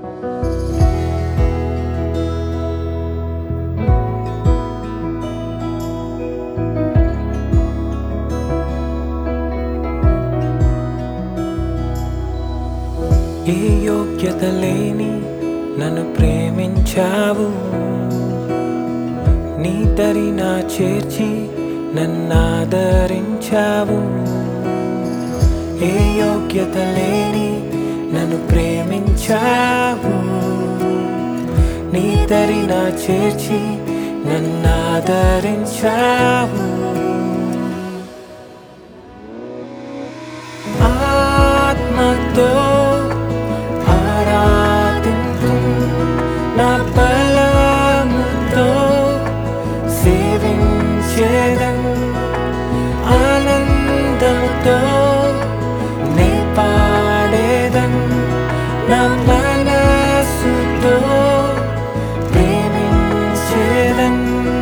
ఏ యోగ్యత లేని నన్ను ప్రేమించావు నీ దరి నా చేర్చి నన్నాదరించావు ఏ యోగ్యత లేని నన్ను ప్రేమించావు నీ దరి నా చేర్చి నన్నాదరించావు ఆత్మతో ఆరాధింతు నా బలముతో సేవించేదం ఆనందముతో నే పాడేదం నా మనసుతో ప్రేమించేదం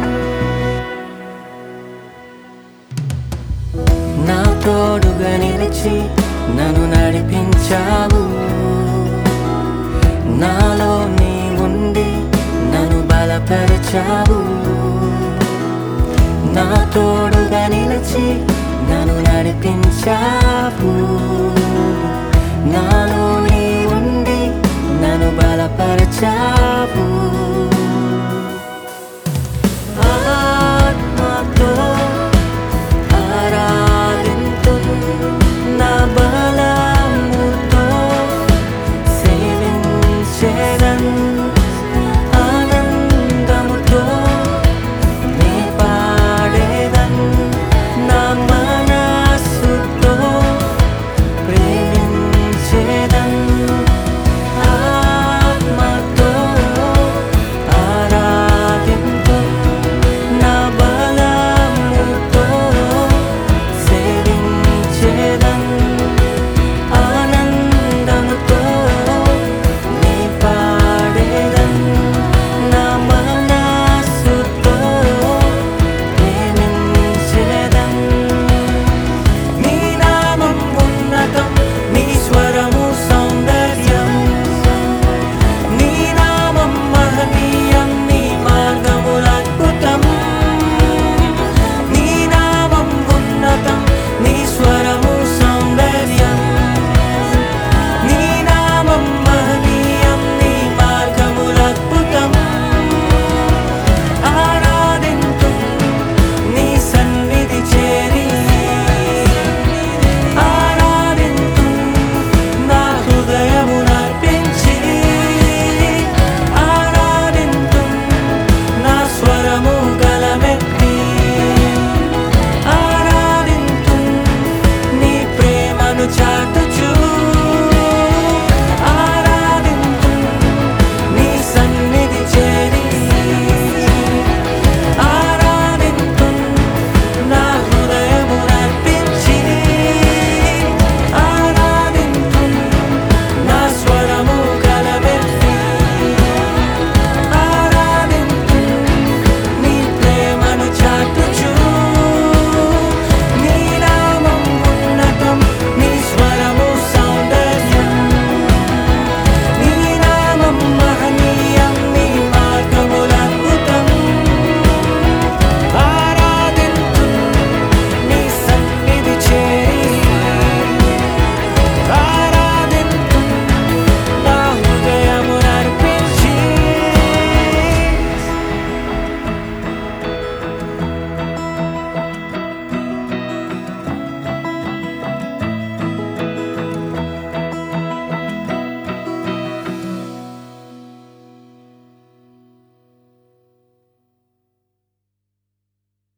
నా తోడుగా నిలిచి నన్ను నడిపించావు నాలో నీ ఉండి నన్ను బలపరచావు నా తోడుగా నిలిచి నన్ను నడిపించావు నాలో నీ ఉండి నన్ను బలపరచావు ఆత్మతో ఆరాధింతు నా బలముతో సేవించే